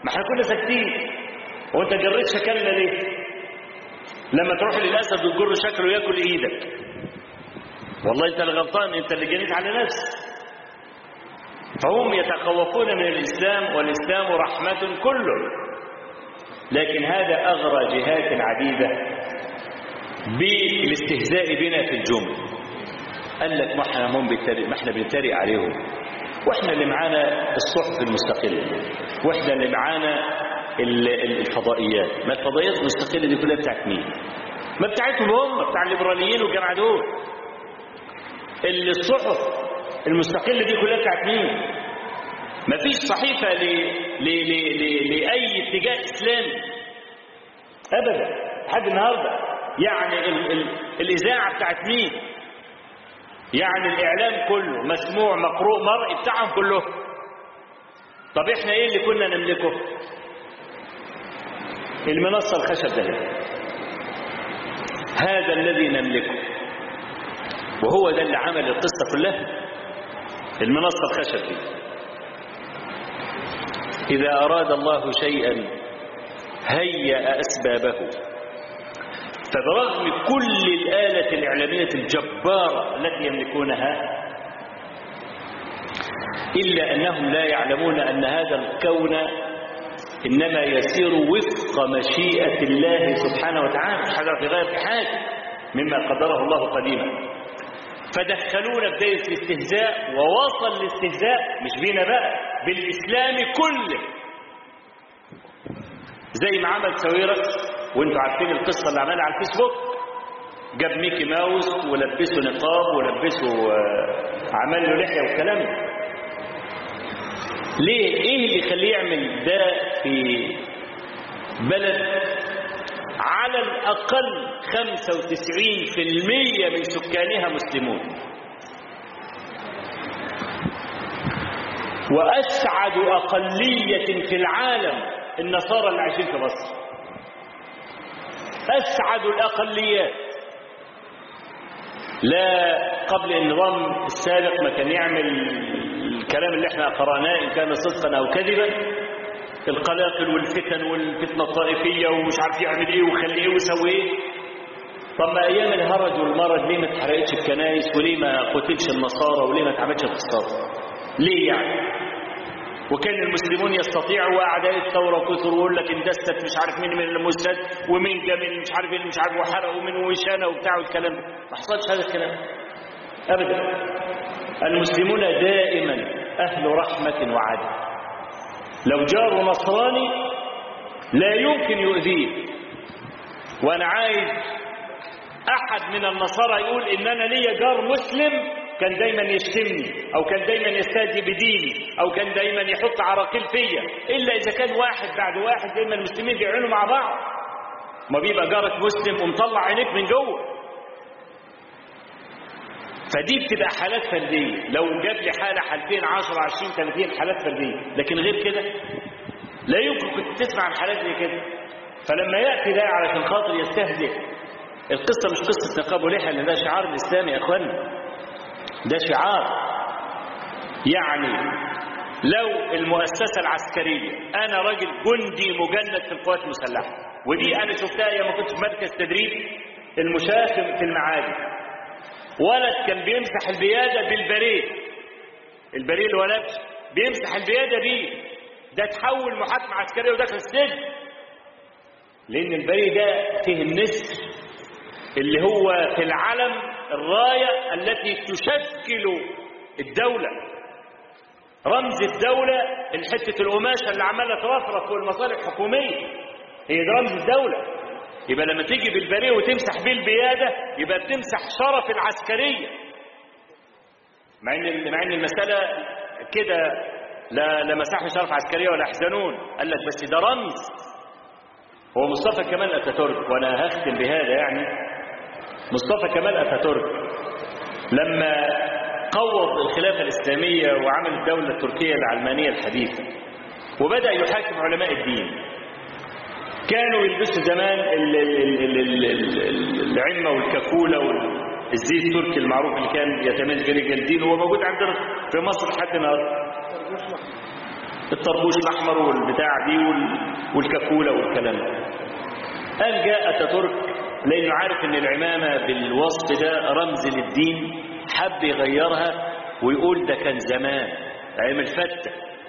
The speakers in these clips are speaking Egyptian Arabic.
ما احنا كنا ساكتين وانت جريت شكلنا ليه لما تروح للاسد وتجر شكله ياكل ايدك والله انت اللي غلطان انت اللي جنيت على نفسك فهم يتخوفون من الاسلام والاسلام رحمه كله لكن هذا اغرى جهات عديده بالاستهزاء بنا في الجمل قال لك ما احنا هم بيتريق ما احنا بنتريق عليهم واحنا اللي معانا الصحف المستقله واحنا اللي معانا الفضائيات ما الفضائيات المستقله دي كلها بتاعت مين ما بتاعتهم هم بتاع الليبراليين والجماعه دول اللي الصحف المستقله دي كلها بتاعت مين ما فيش صحيفه ل... ل... ل... ل... لاي اتجاه اسلامي ابدا لحد النهارده يعني ال... ال... الاذاعه بتاعت مين يعني الاعلام كله مسموع مقروء مرئي بتاعهم كله طب احنا ايه اللي كنا نملكه المنصه الخشب ده هذا الذي نملكه وهو ده اللي عمل القصه كلها المنصه الخشب دي اذا اراد الله شيئا هيأ اسبابه فبرغم كل الآلة الإعلامية الجبارة التي يملكونها إلا أنهم لا يعلمون أن هذا الكون إنما يسير وفق مشيئة الله سبحانه وتعالى مش حاجة في غير حاجة مما قدره الله قديما فدخلونا في دايرة الاستهزاء ووصل الاستهزاء مش بينا بقى بالإسلام كله زي ما عمل ساويرس وانتوا عارفين القصه اللي عملها على الفيسبوك جاب ميكي ماوس ولبسه نقاب ولبسه عمل له لحيه والكلام ده ليه ايه اللي يخليه يعمل ده في بلد على الاقل 95% من سكانها مسلمون واسعد اقليه في العالم النصارى اللي عايشين في مصر أسعد الأقليات لا قبل النظام السابق ما كان يعمل الكلام اللي احنا قرأناه إن كان صدقا أو كذبا القلاقل والفتن والفتنة الطائفية ومش عارف يعمل ايه ويخلي ايه ويسوي ايه طب ما ايام الهرج والمرض ليه ما اتحرقتش الكنائس وليه ما قتلش النصارى وليه ما اتعملش اقتصاد ليه يعني وكان المسلمون يستطيعوا واعداء الثوره كثر ويقول لك اندست مش عارف مين من المسند ومين جا من مش عارف مين مش عارف وحرقوا من وشانه وبتاع والكلام ما حصلش هذا الكلام ابدا المسلمون دائما اهل رحمه وعدل لو جاره نصراني لا يمكن يؤذيه وانا عايز احد من النصارى يقول ان انا ليا جار مسلم كان دايما يشتمني او كان دايما يستهزئ بديني او كان دايما يحط عراقيل فيا الا اذا كان واحد بعد واحد دايما المسلمين بيعينوا مع بعض ما بيبقى جارك مسلم ومطلع عينيك من جوه فدي بتبقى حالات فرديه لو جاب لي حاله حالتين 10 20 30 حالات فرديه لكن غير كده لا يمكن كنت تسمع عن حالات زي كده فلما ياتي ده علشان خاطر يستهزئ القصه مش قصه نقاب ولحيه لان ده شعار الاسلام يا اخوانا ده شعار يعني لو المؤسسة العسكرية أنا راجل جندي مجند في القوات المسلحة ودي أنا شفتها يوم كنت في مركز تدريب المشاة في المعادي ولد كان بيمسح البيادة بالبريد البريد اللي هو لابس بيمسح البيادة بيه ده تحول محاكمة عسكرية ودخل السجن لأن البريد ده فيه النسر اللي هو في العلم الراية التي تشكل الدولة رمز الدولة الحتة القماشة اللي عمالة ترفرف فوق المصالح الحكومية هي دي رمز الدولة يبقى لما تيجي بالبريه وتمسح بيه البيادة يبقى بتمسح شرف العسكرية مع ان مع ان المسألة كده لا لا مسحوا شرف عسكرية ولا احزنون قال لك بس ده رمز هو مصطفى كمال اتاتورك وانا هختم بهذا يعني مصطفى كمال اتاتورك لما قوض الخلافة الإسلامية وعمل الدولة التركية العلمانية الحديثة وبدأ يحاكم علماء الدين كانوا يلبسوا زمان ال- ال- ال- ال- ال- العمة والكفولة والزي التركي المعروف اللي كان يتميز برجال الدين وهو موجود عندنا في مصر لحد النهارده الطربوش الأحمر والبتاع دي والكاكولا والكلام ده قال جاء أتاتورك لأنه عارف أن العمامة بالوصف ده رمز للدين حب يغيرها ويقول ده كان زمان أيام الفتة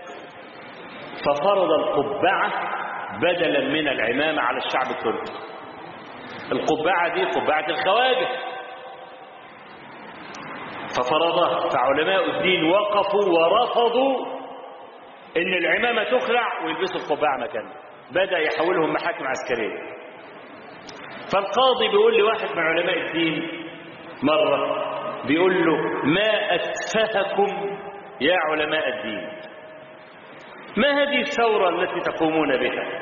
ففرض القبعة بدلا من العمامة على الشعب التركي القبعة دي قبعة الخواجة ففرضها فعلماء الدين وقفوا ورفضوا ان العمامة تخلع ويلبسوا القبعة مكانها بدأ يحولهم محاكم عسكرية فالقاضي بيقول لواحد من علماء الدين مرة بيقول له ما أتفهكم يا علماء الدين ما هذه الثورة التي تقومون بها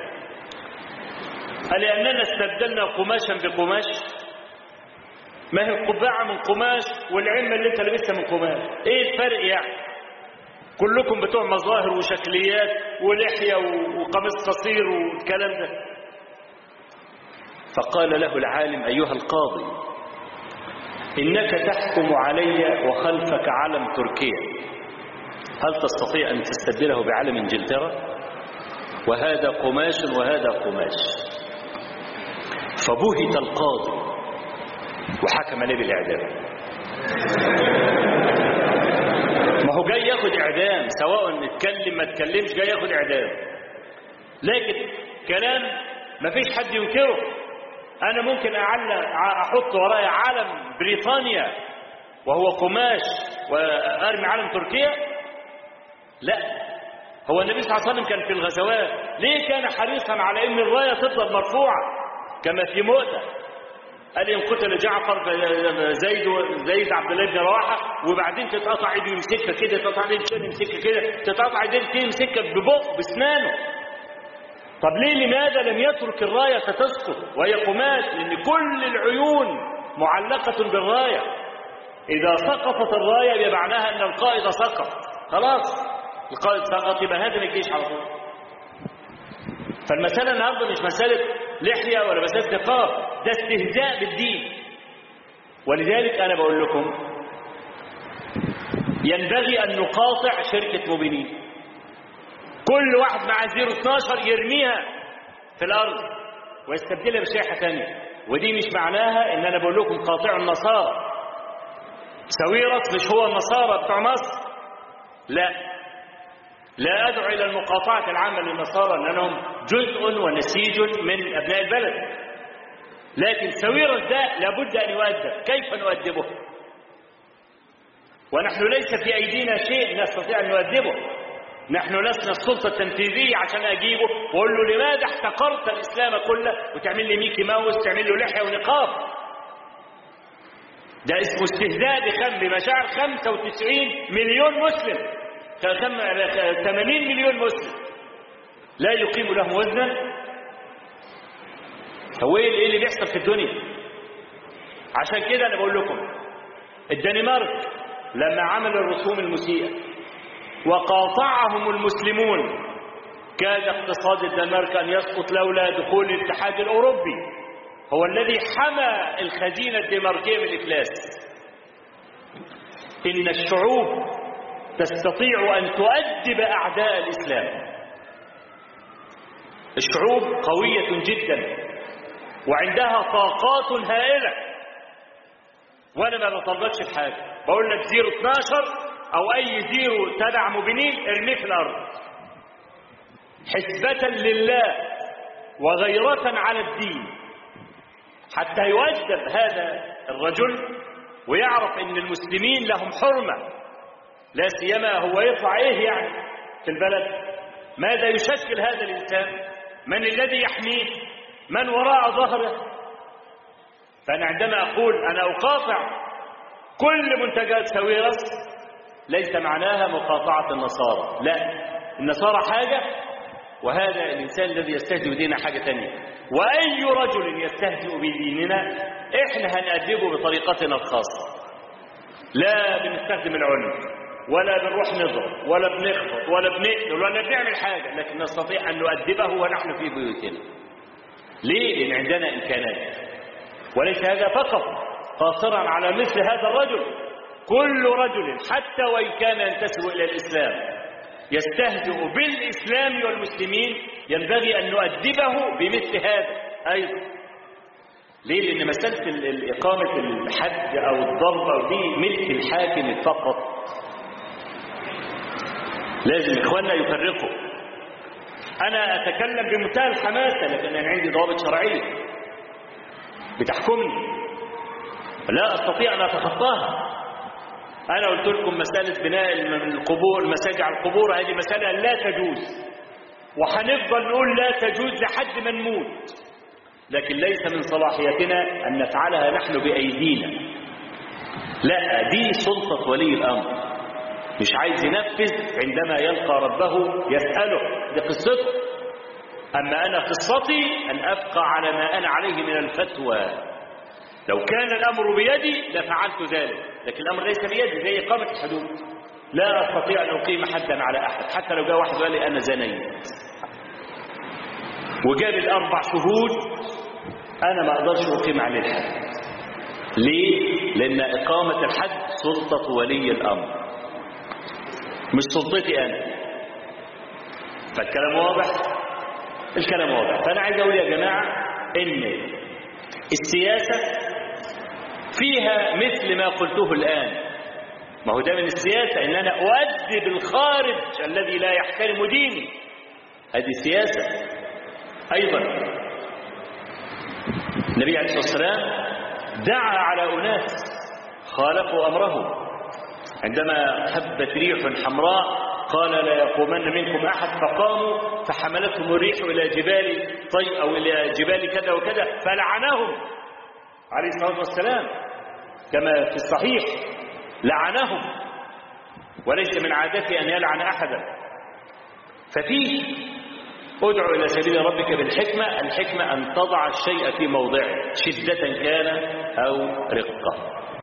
ألأننا استبدلنا قماشا بقماش ما هي القبعة من قماش والعمة اللي انت لبستها من قماش ايه الفرق يعني كلكم بتوع مظاهر وشكليات ولحية وقميص قصير والكلام ده فقال له العالم أيها القاضي إنك تحكم علي وخلفك علم تركيا هل تستطيع أن تستبدله بعلم إنجلترا وهذا قماش وهذا قماش فبهت القاضي وحكم عليه بالإعدام ما هو جاي ياخد إعدام سواء اتكلم ما اتكلمش جاي ياخد إعدام لكن كلام ما فيش حد ينكره أنا ممكن أعلق أحط ورايا علم بريطانيا وهو قماش وأرمي علم تركيا لا هو النبي صلى الله عليه وسلم كان في الغزوات ليه كان حريصا على ان الرايه تفضل مرفوعه كما في مؤتة قال ان قتل جعفر زيد زيد عبد الله بن رواحه وبعدين تتقطع ايده يمسكها كده تتقطع ايده كده يمسكها كده تتقطع ايده يمسكها ببق باسنانه طب ليه لماذا لم يترك الرايه تسقط وهي قماش لان كل العيون معلقه بالرايه اذا سقطت الرايه يبقى معناها ان القائد سقط خلاص القائد سقط يبقى هدم الجيش على طول فالمسألة النهارده مش مسألة لحية ولا مسألة نقاب ده استهزاء بالدين ولذلك أنا بقول لكم ينبغي أن نقاطع شركة مبينين كل واحد مع زيرو 12 يرميها في الأرض ويستبدلها بشريحة ثانية ودي مش معناها إن أنا بقول لكم قاطعوا النصارى ساويرس مش هو النصارى بتوع مصر لا لا أدعو إلى المقاطعة العامة للنصارى لأنهم جزء ونسيج من أبناء البلد لكن سويرس ده لابد أن يؤدب كيف نؤدبه ونحن ليس في أيدينا شيء نستطيع أن نؤدبه نحن لسنا السلطة التنفيذية عشان أجيبه وأقول له لماذا احتقرت الإسلام كله وتعمل لي ميكي ماوس تعمل له لحية ونقاب ده اسمه استهزاء بخم بمشاعر 95 مليون مسلم 80 مليون مسلم لا يقيم له وزنا هو ايه اللي بيحصل في الدنيا عشان كده انا بقول لكم الدنمارك لما عمل الرسوم المسيئة وقاطعهم المسلمون كاد اقتصاد الدنمارك ان يسقط لولا دخول الاتحاد الاوروبي هو الذي حمى الخزينة الدنماركية من الافلاس ان الشعوب تستطيع أن تؤدب أعداء الإسلام الشعوب قوية جدا وعندها طاقات هائلة وأنا ما بطلبكش في حاجة بقول لك زيرو 12 أو أي زيرو تبع مبينين ارميه في الأرض حسبة لله وغيرة على الدين حتى يؤدب هذا الرجل ويعرف ان المسلمين لهم حرمه لا سيما هو يطلع ايه يعني في البلد ماذا يشكل هذا الانسان من الذي يحميه من وراء ظهره فانا عندما اقول انا اقاطع كل منتجات ساويرس ليس معناها مقاطعه النصارى لا النصارى حاجه وهذا الانسان الذي يستهزئ بديننا حاجه ثانيه واي رجل يستهزئ بديننا احنا هنأدبه بطريقتنا الخاصه لا بنستخدم العنف ولا بنروح نضرب ولا بنخبط ولا بنقتل ولا بنعمل حاجة لكن نستطيع أن نؤدبه ونحن في بيوتنا ليه؟ لأن عندنا إمكانات وليس هذا فقط قاصرا على مثل هذا الرجل كل رجل حتى وإن كان ينتسب إلى الإسلام يستهزئ بالإسلام والمسلمين ينبغي أن نؤدبه بمثل هذا أيضا ليه؟ لأن مسألة ال- ال- إقامة الحد أو الضرب أو دي ملك الحاكم فقط لازم إخواننا يفرقوا أنا أتكلم بمنتهى الحماسة لكن أنا عندي ضوابط شرعية بتحكمني لا أستطيع أن أتخطاها أنا قلت لكم مسألة بناء الم- القبور المساجد على القبور هذه مسألة لا تجوز وهنفضل نقول لا تجوز لحد ما نموت لكن ليس من صلاحيتنا أن نفعلها نحن بأيدينا لا دي سلطة ولي الأمر مش عايز ينفذ عندما يلقى ربه يسأله دي قصته أما أنا قصتي أن أبقى على ما أنا عليه من الفتوى لو كان الأمر بيدي لفعلت ذلك لكن الأمر ليس بيدي زي إقامة الحدود لا أستطيع أن أقيم حدا على أحد حتى لو جاء واحد وقال لي أنا زنيت وجاب الأربع شهود أنا ما أقدرش أقيم عليه الحد ليه؟ لأن إقامة الحد سلطة ولي الأمر مش سلطتي أنا فالكلام واضح الكلام واضح فأنا عايز أقول يا جماعة إن السياسة فيها مثل ما قلته الآن ما هو ده من السياسة إن أنا أؤدب الخارج الذي لا يحترم ديني هذه سياسة أيضا النبي عليه الصلاة والسلام دعا على أناس خالفوا أمره عندما هبت ريح حمراء قال لا يقومن منكم أحد فقاموا فحملتهم الريح إلى جبال طي أو إلى جبال كذا وكذا فلعنهم عليه الصلاة والسلام كما في الصحيح لعنهم وليس من عادته أن يلعن أحدا ففيه ادعو إلى سبيل ربك بالحكمة الحكمة أن تضع الشيء في موضعه شدة كان أو رقة